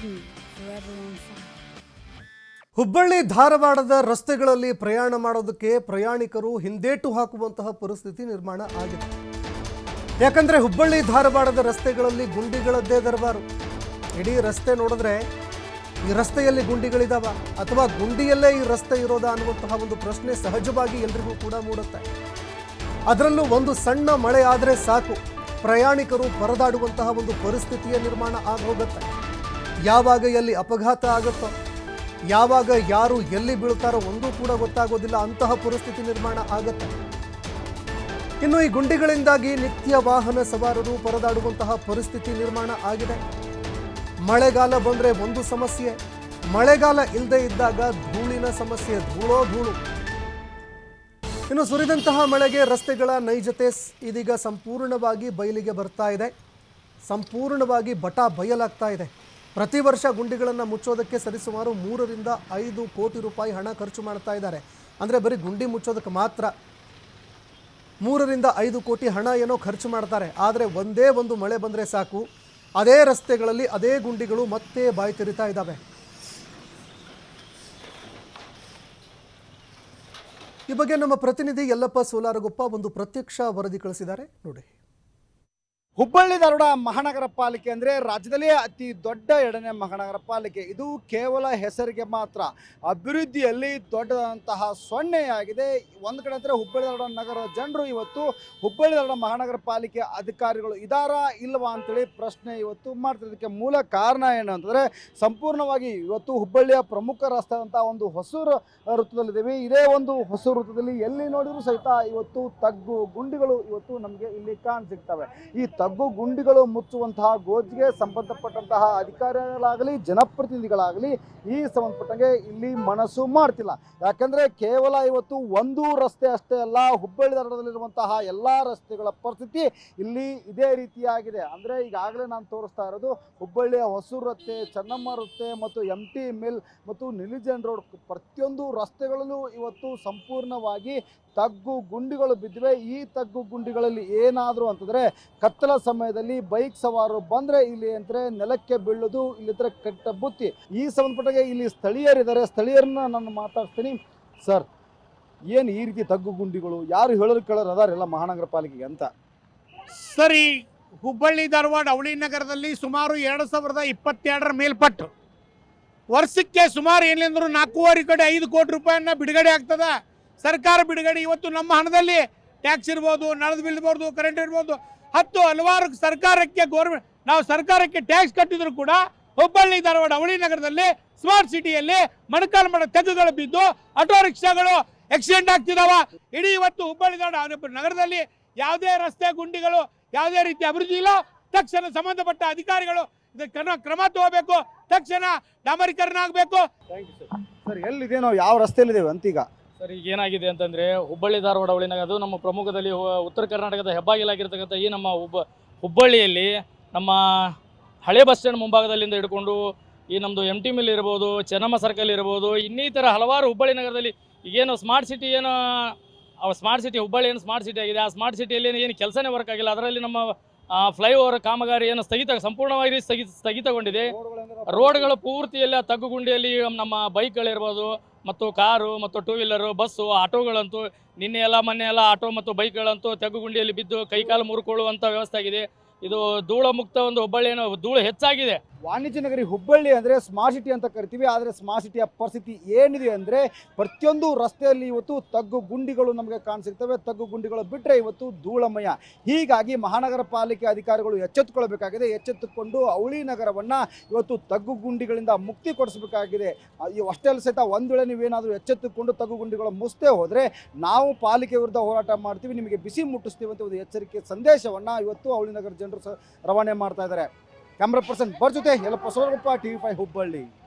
TV, forever on fire. Hubballi ಧಾರವಾಡದ ರಸ್ತೆಗಳಲ್ಲಿ ಪ್ರಯಾಣ ಮಾಡೋದಕ್ಕೆ ಪ್ರಯಾಣಿಕರು ಹಿಂದೇಟು ಹಾಕುವಂತಹ ಪರಿಸ್ಥಿತಿ ನಿರ್ಮಾಣ ಆಗಿದೆ ಯಾಕಂದ್ರೆ ಹುಬ್ಬಳ್ಳಿ ಧಾರವಾಡದ ರಸ್ತೆಗಳಲ್ಲಿ ಗುಂಡಿಗಳದ್ದೇ ದರಬಾರು ಇಡೀ ರಸ್ತೆ ನೋಡಿದ್ರೆ ಈ ರಸ್ತೆಯಲ್ಲಿ ಗುಂಡಿಗಳಿದಾವ ಅಥವಾ ಗುಂಡಿಯಲ್ಲೇ ಈ ರಸ್ತೆ ಇರೋದಾ ಅನ್ನುವಂತಹ ಒಂದು ಪ್ರಶ್ನೆ ಸಹಜವಾಗಿ ಎಲ್ರಿಗೂ ಕೂಡ ಮೂಡುತ್ತೆ ಅದರಲ್ಲೂ ಒಂದು ಸಣ್ಣ ಮಳೆ ಆದರೆ ಸಾಕು ಪ್ರಯಾಣಿಕರು ಪರದಾಡುವಂತಹ ಒಂದು ಪರಿಸ್ಥಿತಿಯ ನಿರ್ಮಾಣ ಆಗೋಗುತ್ತೆ ಯಾವಾಗ ಎಲ್ಲಿ ಅಪಘಾತ ಆಗುತ್ತೋ ಯಾವಾಗ ಯಾರು ಎಲ್ಲಿ ಬೀಳ್ತಾರೋ ಒಂದೂ ಕೂಡ ಗೊತ್ತಾಗೋದಿಲ್ಲ ಅಂತಹ ಪರಿಸ್ಥಿತಿ ನಿರ್ಮಾಣ ಆಗುತ್ತೆ ಇನ್ನು ಈ ಗುಂಡಿಗಳಿಂದಾಗಿ ನಿತ್ಯ ವಾಹನ ಸವಾರರು ಪರದಾಡುವಂತಹ ಪರಿಸ್ಥಿತಿ ನಿರ್ಮಾಣ ಆಗಿದೆ ಮಳೆಗಾಲ ಬಂದರೆ ಒಂದು ಸಮಸ್ಯೆ ಮಳೆಗಾಲ ಇಲ್ಲದೆ ಇದ್ದಾಗ ಧೂಳಿನ ಸಮಸ್ಯೆ ಧೂಳೋ ಧೂಳು ಇನ್ನು ಸುರಿದಂತಹ ಮಳೆಗೆ ರಸ್ತೆಗಳ ನೈಜತೆ ಸ್- ಇದೀಗ ಸಂಪೂರ್ಣವಾಗಿ ಬಯಲಿಗೆ ಬರ್ತಾ ಇದೆ ಸಂಪೂರ್ಣವಾಗಿ ಬಟ ಬಯಲಾಗ್ತಾ ಇದೆ ಪ್ರತಿ ವರ್ಷ ಗುಂಡಿಗಳನ್ನು ಮುಚ್ಚೋದಕ್ಕೆ ಸರಿಸುಮಾರು ಮೂರರಿಂದ ಐದು ಕೋಟಿ ರೂಪಾಯಿ ಹಣ ಖರ್ಚು ಮಾಡ್ತಾ ಇದ್ದಾರೆ ಅಂದರೆ ಬರೀ ಗುಂಡಿ ಮುಚ್ಚೋದಕ್ಕೆ ಮಾತ್ರ ಮೂರರಿಂದ ಐದು ಕೋಟಿ ಹಣ ಏನೋ ಖರ್ಚು ಮಾಡ್ತಾರೆ ಆದರೆ ಒಂದೇ ಒಂದು ಮಳೆ ಬಂದರೆ ಸಾಕು ಅದೇ ರಸ್ತೆಗಳಲ್ಲಿ ಅದೇ ಗುಂಡಿಗಳು ಮತ್ತೆ ಬಾಯಿ ತೆರಿತಾ ಇದ್ದಾವೆ ಈ ಬಗ್ಗೆ ನಮ್ಮ ಪ್ರತಿನಿಧಿ ಯಲ್ಲಪ್ಪ ಸೋಲಾರಗೊಪ್ಪ ಒಂದು ಪ್ರತ್ಯಕ್ಷ ವರದಿ ಕಳಿಸಿದ್ದಾರೆ ನೋಡಿ ಹುಬ್ಬಳ್ಳಿ ಧಾರವಾಡ ಮಹಾನಗರ ಪಾಲಿಕೆ ಅಂದರೆ ರಾಜ್ಯದಲ್ಲೇ ಅತಿ ದೊಡ್ಡ ಎರಡನೇ ಮಹಾನಗರ ಪಾಲಿಕೆ ಇದು ಕೇವಲ ಹೆಸರಿಗೆ ಮಾತ್ರ ಅಭಿವೃದ್ಧಿಯಲ್ಲಿ ದೊಡ್ಡದಂತಹ ಸೊನ್ನೆಯಾಗಿದೆ ಒಂದು ಕಡೆ ಅಂದರೆ ಹುಬ್ಬಳ್ಳಿ ಧಾರವಾಡ ನಗರ ಜನರು ಇವತ್ತು ಹುಬ್ಬಳ್ಳಿ ಧಾರವಾಡ ಮಹಾನಗರ ಪಾಲಿಕೆ ಅಧಿಕಾರಿಗಳು ಇದಾರಾ ಇಲ್ವಾ ಅಂತೇಳಿ ಪ್ರಶ್ನೆ ಇವತ್ತು ಮಾಡ್ತಿದ್ದಕ್ಕೆ ಮೂಲ ಕಾರಣ ಏನು ಅಂತಂದರೆ ಸಂಪೂರ್ಣವಾಗಿ ಇವತ್ತು ಹುಬ್ಬಳ್ಳಿಯ ಪ್ರಮುಖ ರಸ್ತೆ ಅಂತ ಒಂದು ಹೊಸೂರು ವೃತ್ತದಲ್ಲಿದ್ದೀವಿ ಇದೇ ಒಂದು ಹೊಸೂರು ವೃತ್ತದಲ್ಲಿ ಎಲ್ಲಿ ನೋಡಿದ್ರು ಸಹಿತ ಇವತ್ತು ತಗ್ಗು ಗುಂಡಿಗಳು ಇವತ್ತು ನಮಗೆ ಇಲ್ಲಿ ಕಾಣ್ ಸಿಗ್ತವೆ ಈ ತಗ್ಗು ಗುಂಡಿಗಳು ಮುಚ್ಚುವಂತಹ ಗೋಜಿಗೆ ಸಂಬಂಧಪಟ್ಟಂತಹ ಅಧಿಕಾರಿಗಳಾಗಲಿ ಜನಪ್ರತಿನಿಧಿಗಳಾಗಲಿ ಈ ಸಂಬಂಧಪಟ್ಟಂಗೆ ಇಲ್ಲಿ ಮನಸ್ಸು ಮಾಡ್ತಿಲ್ಲ ಯಾಕಂದ್ರೆ ಕೇವಲ ಇವತ್ತು ಒಂದು ರಸ್ತೆ ಅಷ್ಟೇ ಅಲ್ಲ ಹುಬ್ಬಳ್ಳಿ ಧಾರವಾಡದಲ್ಲಿರುವಂತಹ ಎಲ್ಲ ರಸ್ತೆಗಳ ಪರಿಸ್ಥಿತಿ ಇಲ್ಲಿ ಇದೇ ರೀತಿಯಾಗಿದೆ ಅಂದ್ರೆ ಈಗಾಗಲೇ ನಾನು ತೋರಿಸ್ತಾ ಇರೋದು ಹುಬ್ಬಳ್ಳಿಯ ಹೊಸೂರು ರಸ್ತೆ ಚೆನ್ನಮ್ಮ ರಸ್ತೆ ಮತ್ತು ಎಂ ಟಿ ಮಿಲ್ ಮತ್ತು ನಿಲಿಜನ್ ರೋಡ್ ಪ್ರತಿಯೊಂದು ರಸ್ತೆಗಳಲ್ಲೂ ಇವತ್ತು ಸಂಪೂರ್ಣವಾಗಿ ತಗ್ಗು ಗುಂಡಿಗಳು ಬಿದ್ದಿವೆ ಈ ತಗ್ಗು ಗುಂಡಿಗಳಲ್ಲಿ ಏನಾದರೂ ಅಂತಂದರೆ ಕತ್ತಲ ಸಮಯದಲ್ಲಿ ಬೈಕ್ ಸವಾರರು ಬಂದರೆ ಇಲ್ಲಿ ಅಂದರೆ ನೆಲಕ್ಕೆ ಬೀಳೋದು ಇಲ್ಲಿದ್ರೆ ಕೆಟ್ಟ ಬುತ್ತಿ ಈ ಸಂಬಂಧಪಟ್ಟಾಗೆ ಇಲ್ಲಿ ಸ್ಥಳೀಯರಿದ್ದಾರೆ ಸ್ಥಳೀಯರನ್ನ ನಾನು ಮಾತಾಡ್ತೀನಿ ಸರ್ ಏನು ಈ ರೀತಿ ತಗ್ಗು ಗುಂಡಿಗಳು ಯಾರು ಹೇಳೋರು ಕೇಳೋರು ಅದಾರೆಲ್ಲ ಮಹಾನಗರ ಪಾಲಿಕೆಗೆ ಅಂತ ಸರಿ ಹುಬ್ಬಳ್ಳಿ ಧಾರವಾಡ ಅವಳಿ ನಗರದಲ್ಲಿ ಸುಮಾರು ಎರಡು ಸಾವಿರದ ಇಪ್ಪತ್ತೆರಡರ ಮೇಲ್ಪಟ್ಟು ವರ್ಷಕ್ಕೆ ಸುಮಾರು ಏನಿಲ್ಲಂದ್ರು ನಾಲ್ಕೂವರೆ ಕಡೆ ಐದು ಕೋಟಿ ರೂಪಾಯಿಯನ್ನ ಬಿಡುಗಡೆ ಆಗ್ತದ ಸರ್ಕಾರ ಬಿಡುಗಡೆ ಇವತ್ತು ನಮ್ಮ ಹಣದಲ್ಲಿ ಟ್ಯಾಕ್ಸ್ ಇರ್ಬೋದು ನಳದ ಬಿಲ್ ಇರ್ಬೋದು ಕರೆಂಟ್ ಇರ್ಬೋದು ಹತ್ತು ಹಲವಾರು ಸರ್ಕಾರಕ್ಕೆ ಗೌರ್ಮೆಂಟ್ ನಾವು ಸರ್ಕಾರಕ್ಕೆ ಟ್ಯಾಕ್ಸ್ ಕಟ್ಟಿದ್ರು ಕೂಡ ಹುಬ್ಬಳ್ಳಿ ಧಾರವಾಡ ಅವಳಿ ನಗರದಲ್ಲಿ ಸ್ಮಾರ್ಟ್ ಸಿಟಿಯಲ್ಲಿ ಮೊಣಕಾಲು ಮಾಡೋ ತೆಗ್ಗುಗಳು ಬಿದ್ದು ಆಟೋ ರಿಕ್ಷಾಗಳು ಆಕ್ಸಿಡೆಂಟ್ ಆಗ್ತಿದಾವ ಇಡೀ ಇವತ್ತು ಹುಬ್ಬಳ್ಳಿ ಧಾರವಾಡ ನಗರದಲ್ಲಿ ಯಾವುದೇ ರಸ್ತೆ ಗುಂಡಿಗಳು ಯಾವುದೇ ರೀತಿ ಅಭಿವೃದ್ಧಿ ಇಲ್ಲ ತಕ್ಷಣ ಸಂಬಂಧಪಟ್ಟ ಅಧಿಕಾರಿಗಳು ಇದಕ್ಕೆ ಕ್ರಮ ಕ್ರಮ ತಗೋಬೇಕು ತಕ್ಷಣ ಡಾಮರೀಕರಣ ಆಗಬೇಕು ಥ್ಯಾಂಕ್ ಯು ಸರ್ ಸರ್ ಎಲ್ಲಿದೆ ನಾವು ಯಾವ ರಸ್ತೆಯಲ್ಲಿದ್ದೇವೆ ಅಂತೀಗ ಸರ್ ಈಗ ಏನಾಗಿದೆ ಅಂತಂದರೆ ಹುಬ್ಬಳ್ಳಿ ಧಾರವಾಡ ಅವಳಿನಾಗ ಅದು ನಮ್ಮ ಪ್ರಮುಖದಲ್ಲಿ ಹೊ- ಉತ್ತರ ಕರ್ನಾಟಕದ ಹೆಬ್ಬಾಗಿಲಾಗಿರ್ತಕ್ಕಂಥ ಈ ನಮ್ಮ ಹುಬ್ಬ ಹುಬ್ಬಳ್ಳಿಯಲ್ಲಿ ನಮ್ಮ ಹಳೆ ಬಸ್ ಸ್ಟ್ಯಾಂಡ್ ಮುಂಭಾಗದಲ್ಲಿಂದ ಹಿಡ್ಕೊಂಡು ಈ ನಮ್ಮದು ಎಮ್ ಟಿ ಮಿಲ್ ಇರ್ಬೋದು ಚೆನ್ನಮ್ಮ ಸರ್ಕಲ್ ಇರ್ಬೋದು ಇನ್ನಿತರ ಹಲವಾರು ಹುಬ್ಬಳ್ಳಿ ನಗರದಲ್ಲಿ ಈಗೇನು ಸ್ಮಾರ್ಟ್ ಸಿಟಿ ಏನು ಅವ ಸ್ಮಾರ್ಟ್ ಸಿಟಿ ಹುಬ್ಬಳ್ಳಿ ಏನು ಸ್ಮಾರ್ಟ್ ಸಿಟಿ ಆಗಿದೆ ಆ ಸ್ಮಾರ್ಟ್ ಸಿಟಿಯಲ್ಲಿ ಏನು ಕೆಲಸನೇ ವರ್ಕ್ ಆಗಿಲ್ಲ ಅದರಲ್ಲಿ ನಮ್ಮ ಫ್ಲೈಓವರ್ ಕಾಮಗಾರಿ ಏನು ಸ್ಥಗಿತ ಸಂಪೂರ್ಣವಾಗಿ ಸ್ಥಗಿತ ಸ್ಥಗಿತಗೊಂಡಿದೆ ರೋಡ್ಗಳು ಪೂರ್ತಿಯಲ್ಲಿ ಆ ತಗ್ಗುಗುಂಡಿಯಲ್ಲಿ ನಮ್ಮ ಬೈಕ್ಗಳಿರ್ಬೋದು ಮತ್ತು ಕಾರು ಮತ್ತು ಟೂ ವೀಲರು ಬಸ್ಸು ಆಟೋಗಳಂತೂ ನಿನ್ನೆ ಎಲ್ಲ ಮೊನ್ನೆ ಎಲ್ಲ ಆಟೋ ಮತ್ತು ಬೈಕ್ಗಳಂತೂ ತಗ್ಗುಗುಂಡಿಯಲ್ಲಿ ಬಿದ್ದು ಕೈಕಾಲು ಮುರ್ಕೊಳ್ಳುವಂಥ ವ್ಯವಸ್ಥೆ ಆಗಿದೆ ಇದು ಧೂಳ ಮುಕ್ತ ಒಂದು ಹುಬ್ಬಳ್ಳಿ ಏನೋ ಧೂಳು ಹೆಚ್ಚಾಗಿದೆ ವಾಣಿಜ್ಯ ನಗರಿ ಹುಬ್ಬಳ್ಳಿ ಅಂದರೆ ಸ್ಮಾರ್ಟ್ ಸಿಟಿ ಅಂತ ಕರಿತೀವಿ ಆದರೆ ಸ್ಮಾರ್ಟ್ ಸಿಟಿಯ ಪರಿಸ್ಥಿತಿ ಏನಿದೆ ಅಂದರೆ ಪ್ರತಿಯೊಂದು ರಸ್ತೆಯಲ್ಲಿ ಇವತ್ತು ತಗ್ಗು ಗುಂಡಿಗಳು ನಮಗೆ ಕಾಣಸಿಗ್ತವೆ ತಗ್ಗು ಗುಂಡಿಗಳು ಬಿಟ್ಟರೆ ಇವತ್ತು ಧೂಳಮಯ ಹೀಗಾಗಿ ಮಹಾನಗರ ಪಾಲಿಕೆ ಅಧಿಕಾರಿಗಳು ಎಚ್ಚೆತ್ತುಕೊಳ್ಬೇಕಾಗಿದೆ ಎಚ್ಚೆತ್ತುಕೊಂಡು ಅವಳಿ ನಗರವನ್ನು ಇವತ್ತು ತಗ್ಗು ಗುಂಡಿಗಳಿಂದ ಮುಕ್ತಿ ಕೊಡಿಸಬೇಕಾಗಿದೆ ಅಷ್ಟೇ ಅಲ್ಲ ಸಹಿತ ಒಂದು ವೇಳೆ ನೀವೇನಾದರೂ ಎಚ್ಚೆತ್ತುಕೊಂಡು ತಗ್ಗು ಗುಂಡಿಗಳು ಮುಸ್ತೇ ಹೋದರೆ ನಾವು ಪಾಲಿಕೆ ವಿರುದ್ಧ ಹೋರಾಟ ಮಾಡ್ತೀವಿ ನಿಮಗೆ ಬಿಸಿ ಮುಟ್ಟಿಸ್ತೀವಿ ಅಂತ ಒಂದು ಎಚ್ಚರಿಕೆ ಸಂದೇಶವನ್ನು ಇವತ್ತು ಅವಳಿ ನಗರ ಜನರು ಸ ರವಾನೆ ಮಾಡ್ತಾ ಇದ್ದಾರೆ ಕ್ಯಾಮ್ರಾ ಪರ್ಸನ್ ಬರ್ ಜೊತೆ Yallappa Solagoppa T V five Hubballi